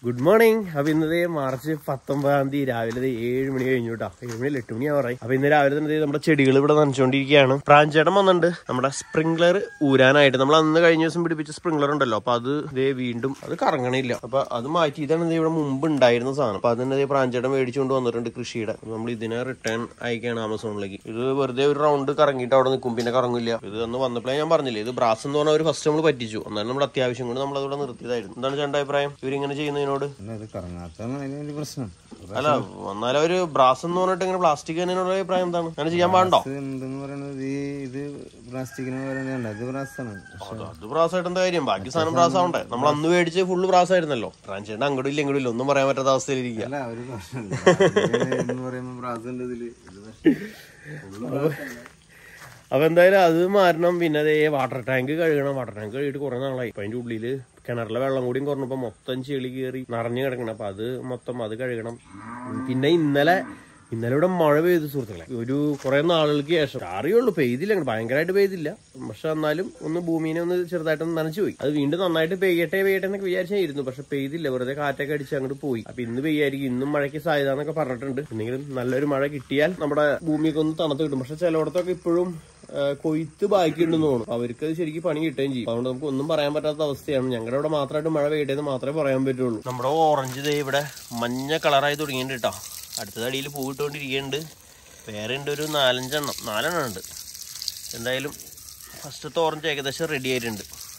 Good morning അപ്പൊ ഇന്നത്തെ March പത്തൊമ്പതാം തീയതി രാവിലെ ദേ ഏഴ് മണി കഴിഞ്ഞു കേട്ടോ ഏഴ് മണി എട്ട് മണി ആവാറായി അപ്പൊ ഇന്ന് രാവിലെ തന്നെ ദേ നമ്മുടെ ചെടികൾ ഇവിടെ നനച്ചുകൊണ്ടിരിക്കുകയാണ് പ്രാഞ്ചേട്ടൻ വന്നിട്ടുണ്ട് നമ്മുടെ സ്പ്രിംഗ്ലർ ഊരാനായിട്ട് നമ്മൾ അന്ന് കഴിഞ്ഞ ദിവസം പിടിപ്പിച്ച സ്പ്രിംഗ്ലർ ഉണ്ടല്ലോ അപ്പൊ അത് ദേ വീണ്ടും അത് കറങ്ങണില്ല അപ്പൊ അത് മാറ്റി ഇതാണ് ദേ ഇവിടെ മുമ്പ് ഉണ്ടായിരുന്ന സാധനം അപ്പൊ അതിന് ദേ പ്രാഞ്ചേട്ടൻ മേടിച്ചുകൊണ്ട് വന്നിട്ടുണ്ട് കൃഷിയുടെ അപ്പൊ നമ്മൾ ഇതിനെ റിട്ടേൺ അയക്കുകയാണ് ആമസോണിലേക്ക് ഇത് വെറുതെ ഒരു റൗണ്ട് കറങ്ങിയിട്ട് അവിടെ നിൽക്കും പിന്നെ കറങ്ങില്ല ഇത് അന്ന് വന്നപ്പോഴേ ഞാൻ പറഞ്ഞില്ലേ ഇത് ബ്രാസ് എന്ന് പറഞ്ഞ ഒരു ഫസ്റ്റ് നമ്മൾ പറ്റിച്ചു എന്നാലും നമ്മുടെ അത്യാവശ്യം കൊണ്ട് നമ്മൾ അതിവിടെ നിർത്തിയതായിരുന്നു എന്താണ് ചേട്ടൻ്റെ അഭിപ്രായം ഇവരിങ്ങനെ ചെയ്യുന്നതിനോട് അല്ല ഇത് കറങ്ങാത്തതാണ് അതിന് വലിയ പ്രശ്നം അല്ല എന്നാലും ഒരു ബ്രാസ് എന്ന് പറഞ്ഞിട്ട് ഇങ്ങനെ പ്ലാസ്റ്റിക് തന്നെയുള്ള അഭിപ്രായം എന്താണ് അങ്ങനെ ചെയ്യാൻ പാടുണ്ടോ ഇത് എന്തെന്ന് പറയുന്നത് ഈ ഇത് പ്ലാസ്റ്റിക്കിന് പറയുന്നത് ഇത് ബ്രാസാണ് അത് അത് ബ്രാസ് ആയിട്ട് എന്താ കാര്യം ബാക്കി സാധനം ബ്രാസ് ആവണ്ടേ നമ്മൾ അന്ന് മേടിച്ച് ഫുള്ള് ബ്രാസ് ആയിരുന്നല്ലോ ബ്രാഞ്ചേട്ടൻ അങ്ങോട്ടും ഇല്ല ഇങ്ങോട്ടും ഇല്ല ഒന്നും പറയാൻ പറ്റാത്ത അവസ്ഥയിലിരിക്കുക അല്ല ഒരു പ്രശ്നമില്ല എന്ന് പറയുമ്പോൾ ബ്രാസ് ഉണ്ട് ഇതില് ഇത് പക്ഷേ അപ്പൊ എന്തായാലും അത് മാറണം പിന്നെ അതേ വാട്ടർ ടാങ്ക് കഴുകണം വാട്ടർ ടാങ്ക് കഴുകിയിട്ട് കുറെ നാളായി അപ്പൊ അതിന്റെ ഉള്ളില് കിണറിലെ വെള്ളം കൂടിയും കുറഞ്ഞപ്പോ മൊത്തം ചെളി കയറി നിറഞ്ഞു കിടക്കണം അപ്പൊ അത് മൊത്തം അത് കഴുകണം പിന്നെ ഇന്നലെ ഇന്നലെ ഇവിടെ മഴ പെയ്തു സുഹൃത്തുക്കളെ ഒരു കുറെ നാളുകൾക്ക് ശേഷം അറിയുള്ളൂ പെയ്തില്ല അങ്ങട് ഭയങ്കരമായിട്ട് പെയ്തില്ല പക്ഷെ എന്നാലും ഒന്ന് ഭൂമിനെ ഒന്ന് ചെറുതായിട്ടൊന്ന് നനച്ചു പോയി അത് വീണ്ടും നന്നായിട്ട് പെയ്യട്ടെ പെയ്യട്ടെ എന്നൊക്കെ വിചാരിച്ചായിരുന്നു പക്ഷെ പെയ്തില്ല വെറുതെ കാറ്റൊക്കെ അടിച്ച് അങ്ങോട്ട് പോയി അപ്പൊ ഇന്ന് പെയ്യായിരിക്കും ഇന്നും മഴയ്ക്ക് സാധ്യത എന്നൊക്കെ പറഞ്ഞിട്ടുണ്ട് എന്തെങ്കിലും നല്ലൊരു മഴ കിട്ടിയാൽ നമ്മുടെ ഭൂമിയൊക്കെ ഒന്ന് തണുത്ത് കിട്ടും പക്ഷെ ചിലയിടത്തൊക്കെ ഇപ്പോഴും ആ, കൊയ്ത്ത് ബാക്കിയുണ്ടെന്ന് തോന്നുന്നു അവർക്ക് അത് ശരിക്കും പണി കിട്ടുകയും ചെയ്യും അതുകൊണ്ട് നമുക്ക് ഒന്നും പറയാൻ പറ്റാത്ത അവസ്ഥയാണ് ഞങ്ങളുടെ ഇവിടെ മാത്രമായിട്ട് മഴ പെയ്യട്ടെന്ന് മാത്രമേ പറയാൻ പറ്റുള്ളൂ നമ്മുടെ ഓറഞ്ച് ദേ ഇവിടെ മഞ്ഞ കളറായി തുടങ്ങിയിട്ടുണ്ട് കേട്ടോ അടുത്ത അടിയിൽ പൂവിട്ടുകൊണ്ടിരിക്കുന്നുണ്ട് വേറെ ഉണ്ട് ഒരു നാലഞ്ചെണ്ണം നാലെണ്ണം ഉണ്ട് എന്തായാലും ഫസ്റ്റത്തെ ഓറഞ്ച് ഏകദേശം റെഡി ആയിട്ടുണ്ട്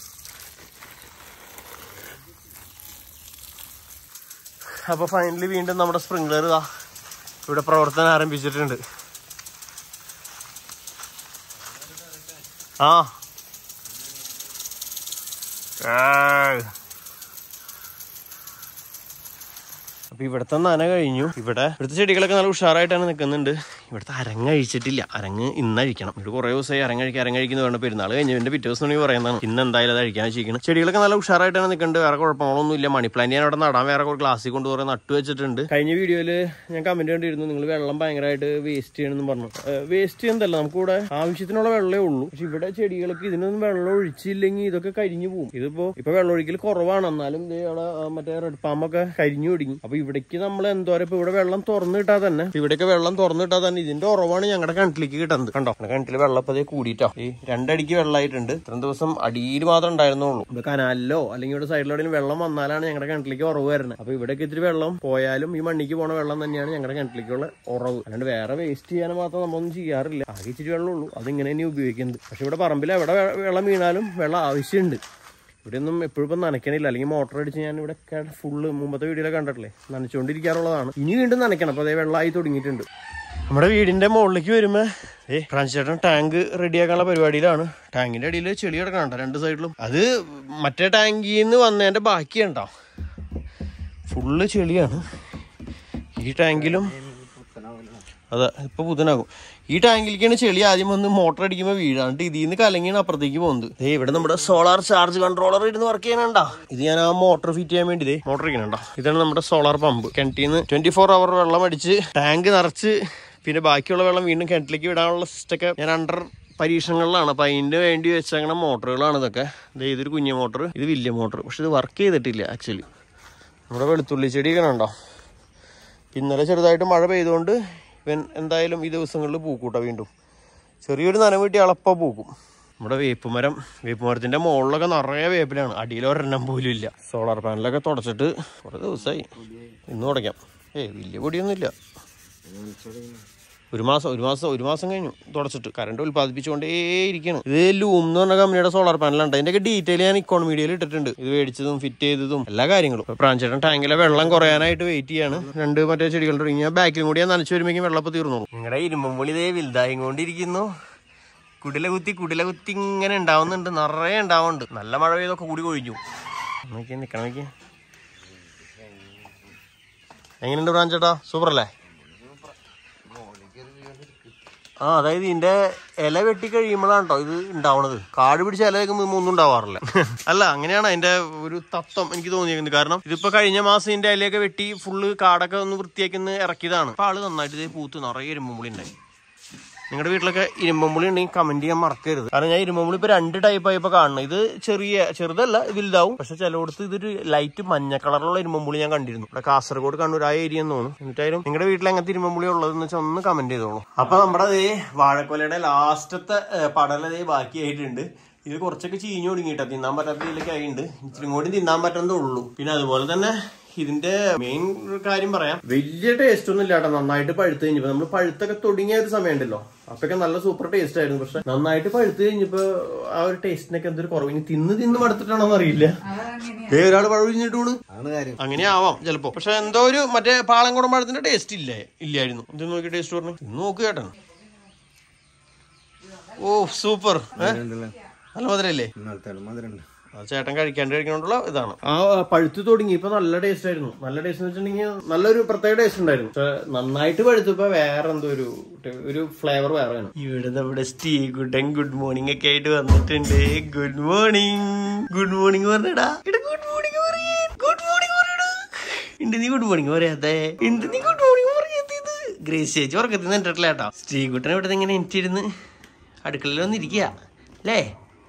അപ്പൊ ഫൈനലി വീണ്ടും നമ്മുടെ സ്പ്രിംഗ്ലർ ഇതാ ഇവിടെ പ്രവർത്തനം ആരംഭിച്ചിട്ടുണ്ട് ആ ഏയ്. അപ്പൊ ഇവിടുത്തെ നന കഴിഞ്ഞു ഇവിടെ ഇവിടുത്തെ ചെടികളൊക്കെ നല്ല ഉഷാറായിട്ടാണ് നിൽക്കുന്നുണ്ട് ഇവിടുത്തെ അരങ്ങ് അഴിച്ചിട്ടില്ല അരങ്ങ് ഇന്ന് അഴിക്കണം ഇവിടെ കുറെ ദിവസമായി അരങ്ങ് അഴിക്കുക അരങ്ങ് അഴിക്കുന്ന വേണ്ട പെരുന്നാൾ കഴിഞ്ഞു എന്റെ പിറ്റേ ദിവസം ഉണ്ടെങ്കിൽ പറയുന്നതാണ് ഇന്ന് എന്തായാലും അത് അഴിക്കാൻ വെച്ചിരിക്കണം ചെടികളൊക്കെ നല്ല ഉഷാറായിട്ടാണ് നിൽക്കുന്നുണ്ട് വേറെ കുഴപ്പങ്ങളൊന്നും ഇല്ല മണി പ്ലാന്റ് ഞാൻ അവിടെ നടാൻ വേറെ ക്ലാസ്സിൽ കൊണ്ട് കുറെ നട്ടു വെച്ചിട്ടുണ്ട് കഴിഞ്ഞ വീഡിയോയിൽ ഞാൻ കമന്റ് കണ്ടിരുന്നു നിങ്ങൾ വെള്ളം ഭയങ്കരമായിട്ട് വേസ്റ്റ് ചെയ്യണമെന്ന് പറഞ്ഞു വേസ്റ്റ് ചെയ്യുന്നതല്ല നമുക്കിവിടെ ആവശ്യത്തിനുള്ള വെള്ളമേ ഉള്ളൂ പക്ഷെ ഇവിടെ ചെടികൾക്ക് ഇതിനൊന്നും വെള്ളം ഒഴിച്ചില്ലെങ്കിൽ ഇതൊക്കെ കരിഞ്ഞു പോകും ഇതിപ്പോ ഇപ്പൊ വെള്ളം ഒഴിക്കൽ കുറവാണ് എന്നാലും ദേ അവിടെ ആ, മറ്റേ റെഡ് പാമ്പൊക്കെ കരിഞ്ഞു തുടങ്ങി അപ്പൊ ഇവിടേക്ക് നമ്മൾ എന്തോരം ഇപ്പൊ ഇവിടെ വെള്ളം തുറന്നു കിട്ടാൻ തന്നെ ഇവിടേക്ക് വെള്ളം തുറന്നു കിട്ടാൻ തന്നെ ഇതിന്റെ ഉറവാണ് ഞങ്ങളുടെ കിണറ്റിലേക്ക് കിട്ടുന്നത് കണ്ടോ നമ്മുടെ കിണറ്റിൽ വെള്ളം ഇപ്പൊ ദേ കൂടിയിട്ടോ ഈ രണ്ടടിക്ക് വെള്ളമായിട്ടുണ്ട് ഇത്രയും ദിവസം അടിയിൽ മാത്രം ഉണ്ടായിരുന്നുള്ളൂ ഇപ്പൊ കനാലിലോ അല്ലെങ്കിൽ ഇവിടെ സൈഡിലെവിടെയും വെള്ളം വന്നാലാണ് ഞങ്ങളുടെ കിണറ്റിലേക്ക് ഉറവ് വരുന്നത് അപ്പൊ ഇവിടേക്ക് ഇത്തിരി വെള്ളം പോയാലും ഈ മണ്ണിക്ക് പോണ വെള്ളം തന്നെയാണ് ഞങ്ങളുടെ കിണറ്റിലേക്കുള്ള ഉറവ് അല്ലാണ്ട് വേറെ വേസ്റ്റ് ചെയ്യാൻ മാത്രം നമ്മളൊന്നും ചെയ്യാറില്ല ആകെ ഇച്ചിരി വെള്ളമുള്ളൂ അതിങ്ങനെ തന്നെ ഉപയോഗിക്കുന്നത് പക്ഷെ ഇവിടെ പറമ്പിൽ എവിടെ വെ- വെള്ളം വീണാലും വെള്ളം ആവശ്യമുണ്ട് ഇവിടെ ഒന്നും എപ്പോഴും ഇപ്പം നനയ്ക്കണില്ല അല്ലെങ്കിൽ മോട്ടർ അടിച്ച് ഞാൻ ഇവിടെ ഫുള്ള് മുമ്പത്തെ വീഡിയോയിലെ കണ്ടിട്ടില്ലേ നനച്ചുകൊണ്ടിരിക്കാറുള്ളതാണ് ഇനി വീണ്ടും നനയ്ക്കണം അപ്പോൾ അതേ വെള്ളമായി തുടങ്ങിയിട്ടുണ്ട് നമ്മുടെ വീടിന്റെ മുകളിലേക്ക് വരുമ്പോ ഏ ഫ്രാൻസ് ടാങ്ക് റെഡിയാക്കാനുള്ള പരിപാടിയിലാണ് ടാങ്കിന്റെ അടിയിൽ ചെളി കിടക്കണുണ്ടോ രണ്ട് സൈഡിലും അത് മറ്റേ ടാങ്കിൽ നിന്ന് വന്നതിന്റെ ബാക്കിയുണ്ടോ ഫുള്ള് ചെളിയാണ് ഈ ടാങ്കിലും അതെ ഇപ്പൊ പുതനാകും ഈ ടാങ്കിലേക്കാണ് ചെളി ആദ്യം വന്ന് മോട്ടർ അടിക്കുമ്പോൾ വീഴാണ്ട് ഇതിൽ നിന്ന് കലങ്ങിയാണ് അപ്പുറത്തേക്ക് പോകുന്നത് ദേ ഇവിടെ നമ്മുടെ സോളാർ ചാർജ് കൺട്രോളർ ഇരുന്ന് വർക്ക് ചെയ്യാനുണ്ടാ ഇത് ഞാൻ ആ മോട്ടർ ഫിറ്റ് ചെയ്യാൻ വേണ്ടി ദേ മോട്ടർ ഇരിക്കണുണ്ടോ ഇതാണ് നമ്മുടെ സോളാർ പമ്പ് കിണറ്റിന്ന് ട്വന്റി ഫോർ അവർ വെള്ളം അടിച്ച് ടാങ്ക് നിറച്ച് പിന്നെ ബാക്കിയുള്ള വെള്ളം വീണ്ടും കിണറ്റിലേക്ക് വിടാനുള്ള സിസ്റ്റൊക്കെ ഞാൻ അണ്ടർ പരീക്ഷണങ്ങളിലാണ് അപ്പൊ അതിന് വേണ്ടി വെച്ചങ്ങനെ മോട്ടറുകളാണ് ഇതൊക്കെ ദേ ഇതൊരു കുഞ്ഞു മോട്ടർ ഇത് വലിയ മോട്ടർ പക്ഷെ ഇത് വർക്ക് ചെയ്തിട്ടില്ല ആക്ച്വലി നമ്മുടെ വെളുത്തുള്ളി ചെടിയൊക്കെ ഉണ്ടോ ഇന്നലെ ചെറുതായിട്ട് മഴ പെയ്തുകൊണ്ട് ഇവൻ എന്തായാലും ഈ ദിവസങ്ങളിൽ പൂക്കൂട്ട വീണ്ടും ചെറിയൊരു നനവ് കിട്ടിയ അളപ്പ പൂക്കും നമ്മുടെ വേപ്പ് മരം വേപ്പ് മരത്തിന്റെ മുകളിലൊക്കെ നിറയെ വേപ്പിലാണ് അടിയിൽ ഒരെണ്ണം പോലും ഇല്ല സോളാർ പാനലൊക്കെ തുടച്ചിട്ട് കുറേ ദിവസമായി ഇന്ന് തുടയ്ക്കാം ഏയ് വലിയ പൊടിയൊന്നുമില്ല ഒരു മാസം ഒരു മാസം ഒരു മാസം കഴിഞ്ഞു തുടച്ചിട്ട് കറണ്ട് ഉൽപ്പാദിപ്പിച്ചുകൊണ്ടേ ഇരിക്കുകയാണ് ഇത് ലൂം എന്ന് പറഞ്ഞ കമ്പനിയുടെ സോളാർ പാനലുണ്ട് അതിന്റെയൊക്കെ ഡീറ്റെയിൽ ഞാൻ ഇക്കോണമിഡിയിൽ ഇട്ടിട്ടുണ്ട് ഇത് മേടിച്ചതും ഫിറ്റ് ചെയ്തതും എല്ലാ കാര്യങ്ങളും ഇപ്പൊ പ്രാഞ്ചേട്ടൻ ടാങ്കിലെ വെള്ളം കുറയാനായിട്ട് വെയിറ്റ് ചെയ്യാണ് രണ്ട് മറ്റേ ചെടികളുടെ തുടങ്ങി ഞാൻ ബാക്കിലും കൂടി ഞാൻ നനച്ചു വരുമ്പോഴേക്കും വെള്ളപ്പ് തീർന്നോളൂ നിങ്ങളുടെ ഇരുമ്പുള്ളി ഇതേ വലുതായി കൊണ്ടിരിക്കുന്നു കുടില കുത്തി കുടില കുത്തി ഇങ്ങനെ ഉണ്ടാവുന്നുണ്ട് നിറയെ ഉണ്ടാവുന്നുണ്ട് നല്ല മഴ പെയ്തൊക്കെ കൂടി കൊഴിഞ്ഞു നോക്കിയാ നിക്കണം നോക്കിയാ എങ്ങനെയുണ്ട് പ്രാഞ്ചേട്ടാ സൂപ്പർ അല്ലേ ആ അതായത് ഇതിന്റെ ഇല വെട്ടി കഴിയുമ്പോഴാണ് കേട്ടോ ഇത് ഉണ്ടാവണത് കാട് പിടിച്ച ഇല വെക്കുമ്പോൾ ഒന്നും ഉണ്ടാവാറില്ല അല്ല അങ്ങനെയാണ് അതിന്റെ ഒരു തത്വം എനിക്ക് തോന്നിയിരിക്കുന്നത് കാരണം ഇതിപ്പോ കഴിഞ്ഞ മാസം ഇതിന്റെ ഇലയൊക്കെ വെട്ടി ഫുള്ള് കാടൊക്കെ ഒന്ന് വൃത്തിയാക്കി ഒന്ന് ഇറക്കിയതാണ് അപ്പൊ ആള് നന്നായിട്ട് ഇത് പൂത്ത് നിറയെ എരുമ്പുള്ളി ഉണ്ടായി നിങ്ങളുടെ വീട്ടിലൊക്കെ ഇരുമ്പമ്പുളി ഉണ്ടെങ്കിൽ കമന്റ് ചെയ്യാൻ മറക്കരുത് കാരണം ഞാൻ ഇരുമ്പമ്പുളി ഇപ്പൊ രണ്ട് ടൈപ്പ് ആയി ഇപ്പൊ കാണുന്നത് ഇത് ചെറിയ ചെറുതല്ല ഇത് വലുതാവും പക്ഷെ ചിലയിടത്ത് ഇതൊരു ലൈറ്റ് മഞ്ഞ കളറിലുള്ള ഇരുമ്പമ്പുളി ഞാൻ കണ്ടിരുന്നു ഇവിടെ കാസർഗോഡ് കണ്ണൂർ ആ ഏരിയ എന്ന് തോന്നുന്നു എന്നിട്ടായാലും നിങ്ങളുടെ വീട്ടിൽ എങ്ങനത്തെ ഇരുമ്പമ്പുളി ഉള്ളതെന്ന് വെച്ചാൽ ഒന്ന് കമന്റ് ചെയ്തോളൂ അപ്പൊ നമ്മുടെ അതേ വാഴക്കൊലയുടെ ലാസ്റ്റത്തെ പടലതേ ബാക്കിയായിട്ടുണ്ട് ഇത് കുറച്ചൊക്കെ ചീഞ്ഞു തുടങ്ങിയിട്ടാ തിന്നാൻ പറ്റാത്ത രീതിയിലൊക്കെ ആയിട്ടുണ്ട് ഇച്ചിരി കൂടി തിന്നാൻ പറ്റുന്നതേ ഉള്ളൂ പിന്നെ അതുപോലെ തന്നെ ഇതിന്റെ മെയിൻ കാര്യം പറയാം വലിയ ടേസ്റ്റ് ഒന്നും ഇല്ലാട്ടോ നന്നായിട്ട് പഴുത്ത് കഴിഞ്ഞപ്പോ നമ്മൾ പഴുത്തൊക്കെ തുടങ്ങിയ ഒരു സമയം ഉണ്ടല്ലോ അപ്പൊക്കെ നല്ല സൂപ്പർ ടേസ്റ്റ് ആയിരുന്നു പക്ഷെ നന്നായിട്ട് പഴുത്ത് കഴിഞ്ഞപ്പോ ആ ഒരു ടേസ്റ്റിനൊക്കെ എന്തൊരു കുറവ് ഇനി തിന്ന് തിന്ന് മടുത്തിട്ടാണോ അറിയില്ല ഏ ഒരാൾ പഴുഞ്ഞിട്ടൂണ് ആണ് കാര്യം അങ്ങനെ ആവാം ചിലപ്പോ പക്ഷെ എന്തോ ഒരു മറ്റേ പാളംകുടം പഴത്തിന്റെ ടേസ്റ്റ് ഇല്ലേ ഇല്ലായിരുന്നു ഇത് നോക്കി ടേസ്റ്റ് പറഞ്ഞു ഇന്ന് നോക്ക് ചേട്ടൻ ഓ സൂപ്പർ ഉണ്ടല്ലോ. നല്ല മധുരല്ലേ ഇന്നലത്തെ മധുരണ്ട് അത് ചേട്ടൻ കഴിക്കാണ്ട് കഴിക്കണോണ്ടുള്ള ഇതാണ് ആ പഴുത്ത് തുടങ്ങി ഇപ്പൊ നല്ല ടേസ്റ്റ് ആയിരുന്നു നല്ല ടേസ്റ്റ് എന്ന് വെച്ചിട്ടുണ്ടെങ്കിൽ നല്ലൊരു പ്രത്യേക ടേസ്റ്റ് ഉണ്ടായിരുന്നു പക്ഷെ നന്നായിട്ട് പഴുത്തപ്പോ വേറെ എന്തോ ഒരു ഒരു ഫ്ലേവർ വേറെയാണ് ഇവിടെ നമ്മുടെ സ്റ്റീ ഗുഡൻ ഗുഡ് മോർണിംഗ് ഒക്കെ ആയിട്ട് വന്നിട്ടുണ്ട് ഗുഡ് മോർണിംഗ് ഗുഡ് മോർണിംഗ് പറഞ്ഞടാ ഗുഡ് മോർണിംഗ് ഗുഡ് മോർണിംഗ് പറയടാ ഉണ്ട് നീ ഗുഡ് മോർണിംഗ് പറയാത്തെ ഉണ്ട് നീ ഗുഡ് മോർണിംഗ് പറയാത്തത് ഗ്രേസ് ചേച്ചി ഉറക്കത്തിൽ നിന്ന് എന്നിട്ടില്ല കേട്ടോ ശ്രീകുട്ടൻ ഇവിടെ ഇങ്ങനെ എനിച്ചിരുന്ന് അടുക്കളയിൽ വന്നിരിക്കുക അല്ലേ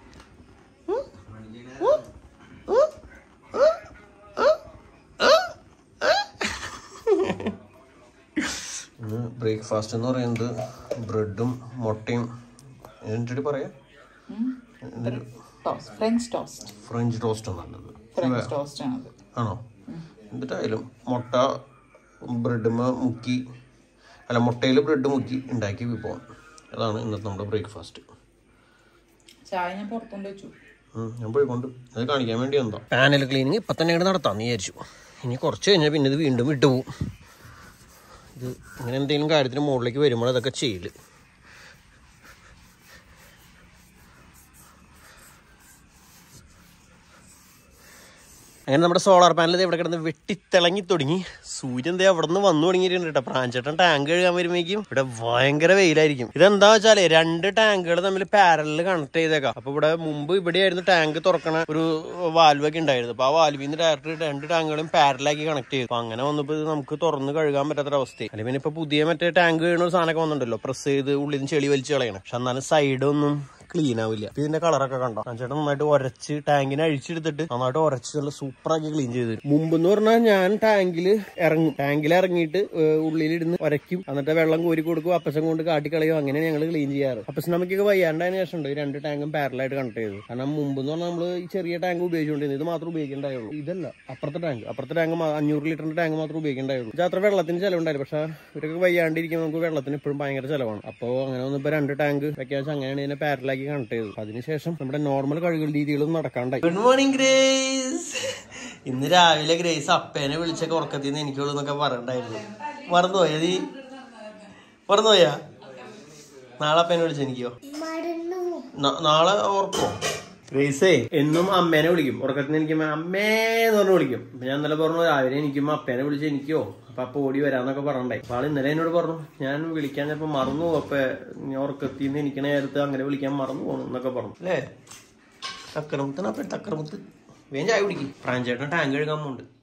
ഇന്ന് ബ്രേക്ക്ഫാസ്റ്റ് എന്ന് പറയുന്നത് ബ്രെഡും മുട്ടയും എന്നിട്ട് പറയാ എന്നൊരു toast French toast French toast നല്ലത് ഫ്രഞ്ച് ടോസ്റ്റ് ആണത് ആണോ എന്നിട്ടായാലും മുട്ട ബ്രെഡുമ മുക്കി അല്ല മുട്ടയിൽ ബ്രെഡ് മുക്കി ഉണ്ടാക്കി വിഭവം അതാണ് ഇന്നത്തെ നമ്മുടെ ബ്രേക്ക്ഫാസ്റ്റ് ചായ ഞാൻ പുറത്തുകൊണ്ട് വെച്ചു ഞാൻ പോയിക്കൊണ്ട് അത് കാണിക്കാൻ വേണ്ടി എന്താ പാനൽ ക്ലീനിങ് ഇപ്പം തന്നെ ഇവിടെ നടത്താമെന്ന് വിചാരിച്ചു ഇനി കുറച്ച് കഴിഞ്ഞാൽ പിന്നെ ഇത് വീണ്ടും വിട്ടുപോകും ഇത് ഇങ്ങനെ എന്തെങ്കിലും കാര്യത്തിന് മുകളിലേക്ക് വരുമ്പോൾ അതൊക്കെ ചെയ്യല് അങ്ങനെ നമ്മുടെ സോളാർ പാനൽ ഇവിടെ കിടന്ന് വെട്ടിത്തിളങ്ങി തുടങ്ങി സൂര്യൻ ദേ അവിടെ നിന്ന് വന്നു തുടങ്ങിയിട്ടുണ്ട് കേട്ടോ പ്രാഞ്ചേട്ടൻ ടാങ്ക് കഴുകാൻ വരുമ്പോഴേക്കും ഇവിടെ ഭയങ്കര വെയിലായിരിക്കും ഇതെന്താ വെച്ചാല് രണ്ട് ടാങ്കുകൾ തമ്മിൽ പാരലിൽ കണക്ട് ചെയ്തേക്കാം അപ്പൊ ഇവിടെ മുമ്പ് ഇവിടെയായിരുന്നു ടാങ്ക് തുറക്കണ ഒരു വാൽവ് ഒക്കെ ഉണ്ടായിരുന്നു അപ്പൊ ആ വാൽവിൽ നിന്ന് ഡയറക്റ്റ് രണ്ട് ടാങ്കുകളും പാരലാക്കി കണക്ട് ചെയ്തു അപ്പൊ അങ്ങനെ വന്നപ്പോ ഇത് നമുക്ക് തുറന്ന് കഴുകാൻ പറ്റാത്തൊരവസ്ഥ അല്ലെങ്കിൽ പിന്നെ ഇപ്പൊ പുതിയ മറ്റേ ടാങ്ക് കഴുകുന്ന ഒരു സാധനമൊക്കെ വന്നിട്ടുണ്ടല്ലോ പ്രസ് ചെയ്ത് ഉള്ളിൽ നിന്ന് ചെളി വലിച്ച് കളയണം പക്ഷെ എന്നാലും സൈഡൊന്നും ക്ലീൻ ആവില്ല ഇപ്പൊ ഇതിന്റെ കളറൊക്കെ കണ്ടോ ചേട്ടൻ നന്നായിട്ട് ഉരച്ച് ടാങ്കിനെ അഴിച്ചെടുത്തിട്ട് നന്നായിട്ട് ഉരച്ച് നല്ല സൂപ്പറാക്കി ക്ലീൻ ചെയ്ത് തരും മുമ്പ് എന്ന് പറഞ്ഞാൽ ഞാൻ ടാങ്കിൽ ഇറങ്ങും ടാങ്കിൽ ഇറങ്ങിയിട്ട് ഉള്ളിലിരുന്ന് ഉരയ്ക്കും എന്നിട്ട് വെള്ളം കോരി കൊടുക്കും അപ്പച്ചൻ കൊണ്ട് കാട്ടിക്കളയും അങ്ങനെയാണ് ഞങ്ങൾ ക്ലീൻ ചെയ്യാറ് അപ്പച്ചൻ നമുക്കൊക്കെ വയ്യാണ്ടതിന് ശേഷം ഉണ്ട് ഈ രണ്ട് ടാങ്കും പാരലായിട്ട് കണക്ട് ചെയ്തു കാരണം മുമ്പ് എന്ന് പറഞ്ഞാൽ നമ്മൾ ഈ ചെറിയ ടാങ്ക് ഉപയോഗിച്ചുകൊണ്ടിരുന്നത് ഇത് മാത്രം ഉപയോഗിക്കേണ്ടായുള്ളൂ ഇതല്ല അപ്പുറത്തെ ടാങ്ക് അപ്പുറത്തെ ടാങ്ക് അഞ്ഞൂറ് ലിറ്ററിന്റെ ടാങ്ക് മാത്രം ഉപയോഗിക്കേണ്ടായുള്ളൂ ഇത് അത്ര വെള്ളത്തിന് ചിലവുണ്ടായിരുന്നു പക്ഷെ ഇവരൊക്കെ വയ്യാണ്ടിരിക്കുമ്പോൾ നമുക്ക് വെള്ളത്തിന് ഇപ്പോഴും ഭയങ്കര ചിലവാണ് അപ്പോൾ അങ്ങനെ വന്നപ്പോൾ രണ്ട് ടാങ്ക് വെക്കാൻ വെച്ചാൽ അങ്ങനെയാണ് ഇതിനെ പാരലാക്കി കണക്ട് ചെയ്തത് അതിനുശേഷം നമ്മുടെ നോർമൽ കഴുകൽ രീതികളും നടക്കാണ്ടായി ഗുഡ് മോർണിംഗ് ഗ്രേസ് ഇന്ന് രാവിലെ ഗ്രേസ് അപ്പേനെ വിളിച്ചൊക്കെ ഉറക്കത്തിൽ നിന്ന് എനിക്കുള്ളൂ എന്നൊക്കെ പറയണ്ടായിരുന്നു മറന്നുപോയാ നീ മറന്നുപോയാ നാളെ അപ്പേനെ വിളിച്ച എനിക്കോ ന- നാളെ ഓർക്കോ ഗ്രേസേ എന്നും അമ്മേനെ വിളിക്കും ഉറക്കത്തിന് എനിക്കുമ്പോ അമ്മേ എന്ന് പറഞ്ഞ് വിളിക്കും അപ്പൊ ഞാൻ ഇന്നലെ പറഞ്ഞു രാവിലെ എനിക്കുമ്പോ അപ്പേനെ വിളിച്ച് എനിക്കോ അപ്പൊ അപ്പൊ ഓടി വരാന്നൊക്കെ പറഞ്ഞേ അപ്പൊ ആള് ഇന്നലെ എന്നോട് പറഞ്ഞു ഞാൻ വിളിക്കാൻ ചിലപ്പോ മറന്നു പോകും അപ്പൊ ഞാൻ ഉറക്കത്തിൽ നിന്ന് എനിക്കണ നേരത്ത് അങ്ങനെ വിളിക്കാൻ മറന്നു പോകണം എന്നൊക്കെ പറഞ്ഞു അല്ലേ തക്കരമുത്തിന് അപ്പൊ തക്കരമുത്ത് വേഗം ചായ കുടിക്കും പ്രാഞ്ചേട്ടൻ ടാങ്ക് കഴുകാൻ പോകുന്നുണ്ട്